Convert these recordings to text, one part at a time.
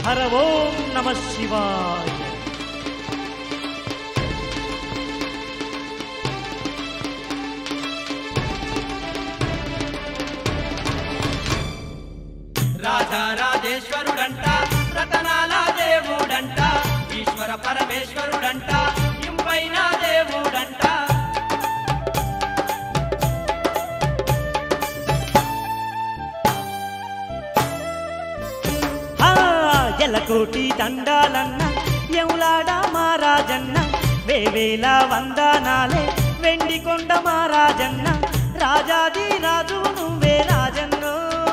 హర ఓం నమ శివాయ రాజా రాజేశ్వరుడంట రతనాల దేవుడంట ఈశ్వర పరమేశ్వరుడంట ఇంపైన దేవుడంట ఆ, ఎలకోటి దండాలన్న ఎవులాడ మహారాజన్న వేవేల వందనాలే వెండి కొండ మహారాజన్న రాజాది రాజు నువ్వే రాజన్నో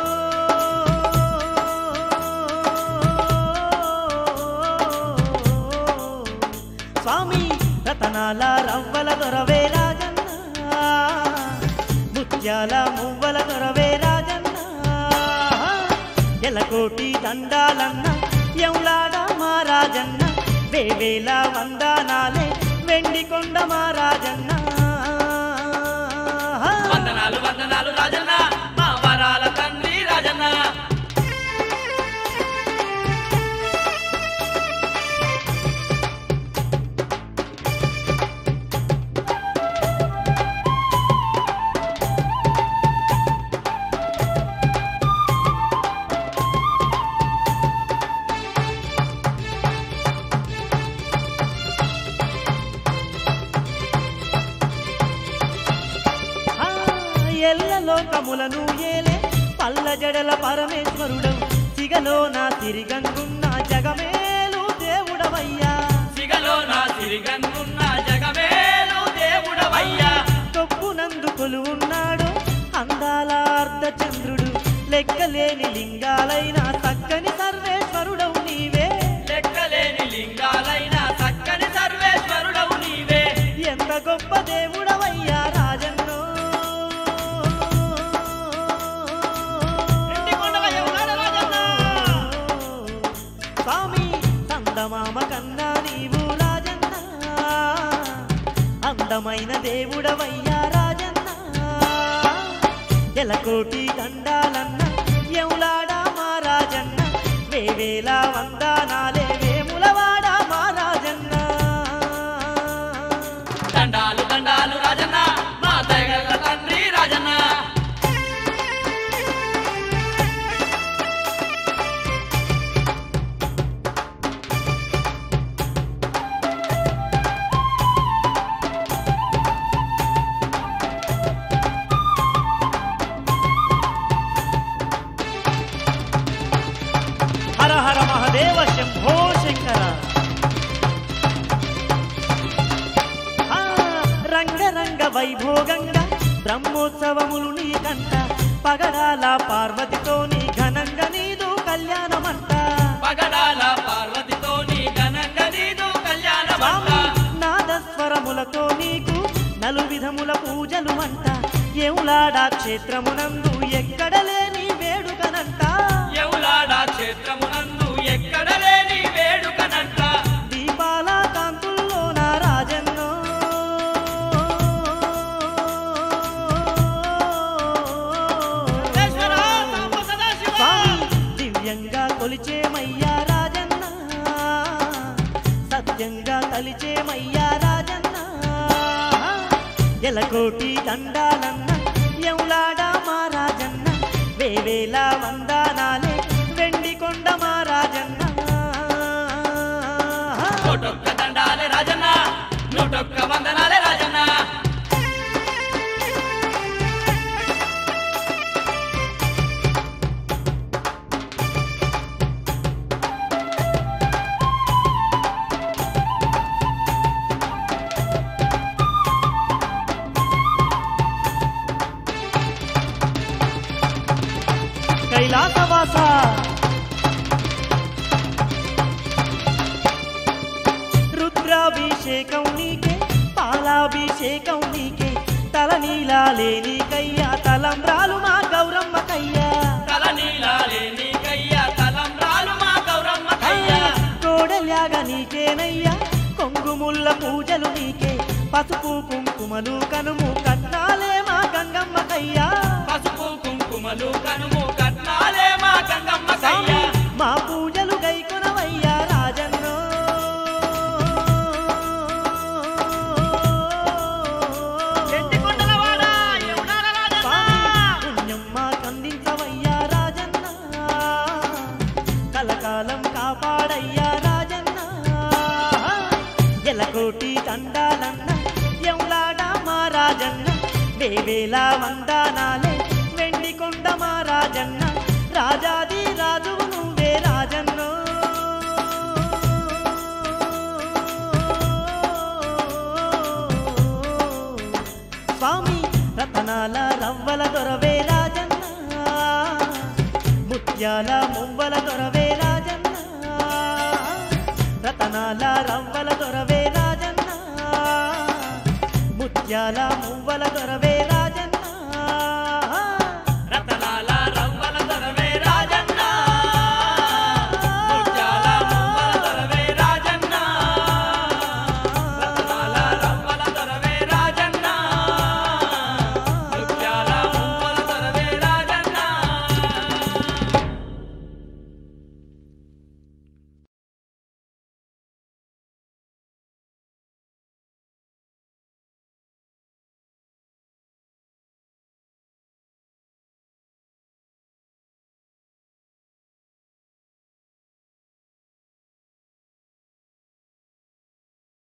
స్వామి రతనాల రవ్వల దొరవే రాజన్న ముత్యాల మువ్వల దొరవే రాజన్న ఎలకోటి దండాలన్న ఎవులాడ మహారాజన్న వేవేల వందనాలే వెండి కొండ మహారాజన్న వందనాలు వందనాలు రాజన్న మా వరాల తండ్రి రాజన్న ఆ, ఎల్ల లోకములను ఏలే పల్ల జడల పరమేశ్వరుడవు సిగలో నా తిరిగంగున్న జగమేలు దేవుడవయ్యా సిగలో నా సిరిగన్నున్న జగమేలు దేవుడవయ్యా కొప్పునందు కొలువున్నాడు అందాల అర్ధ చంద్రుడు లెక్కలేని లింగాలైన చక్కని సర్వేశ్వరుడవు నీవే లెక్కలేని లింగాలైన చక్కని సర్వేశ్వరుడవు నీవే ఎంత గొప్ప దేవుడవయ్యా రాజన్నో ఎండికొండవయ్య ఉన్నాడ రాజన్న. స్వామి చందమామ కన్నా నీవు రాజన్న అందమైన దేవుడవయ్యా రాజన్న ఎలకోటి దండాలన్న ఎవులాడ మా రాజన్న వేవేల వందనాలే వేములవాడ మా రాజన్న దండాలు దండాలు రాజన్న మా దయగల్ల తండ్రి రాజన్న హర హర మహదేవ శంభో శంకర ఆ, రంగరంగ వైభోగంగా బ్రహ్మోత్సవములు నీకంట పగడాల పార్వతితో నీ ఘనంగా నీదు కళ్యాణమంట పగడాల పార్వతితో నీ ఘనంగా నీదు కళ్యాణమంట స్వామి నాదస్వరములతో నీకు నలు విధముల పూజలు అంట ఏవులాడా క్షేత్రమునందు ఎక్కడ లేని వేడుకనంట ఎవలాడ క్షేత్రమునందు ఎక్కడ లేని వేడుకనంట దీపాల కాంతుల్లో నా రాజన్నో ఈశ్వర సాంబ సదాశివ. స్వామి దివ్యంగా కొలిచేమయ్యా రాజన్న సత్యంగా కలిచేమయ్యా రాజన్న ఎలకోటి దండాలన్న ఎవులాడ మా రాజన్న వేవేల వందనాలే వెండి కొండ మా రాజన్న నూటొక్క దండాలే రాజన్న నూటొక్క వందనాలే రాజన్న కైలాసవాస రుద్రాభిషేకం నీకే పాలాభిషేకం నీకే తల నీలాలే నీకయ్యా తలంబ్రాలు మా గౌరమ్మ కయ్యా తల నీలాలే నీకయ్యా తలంబ్రాలు మా గౌరమ్మ కయ్యా కోడల్యాగ నీకేనయ్యా కొంగుముల్ల పూజలు నీకే పసుపు కుంకుమలు కనుము కట్నాలే మా గంగమ్మ కయ్యా పసుపు కుంకుమలు కనుము కట్నాలే మా గంగమ్మ స్వామి కయ్యా మా పూజలు గైకొన వేవేల వందనాలే వెండి కొండ మా రాజన్న రాజాది రాజువు నువ్వే రాజన్నో స్వామి రతనాల రవ్వల దొరవే రాజన్న ముత్యాల మువ్వల దొరవే రాజన్న రతనాల రవ్వల దొరవే రాజన్న ముత్యాల మువ్వల దొరవే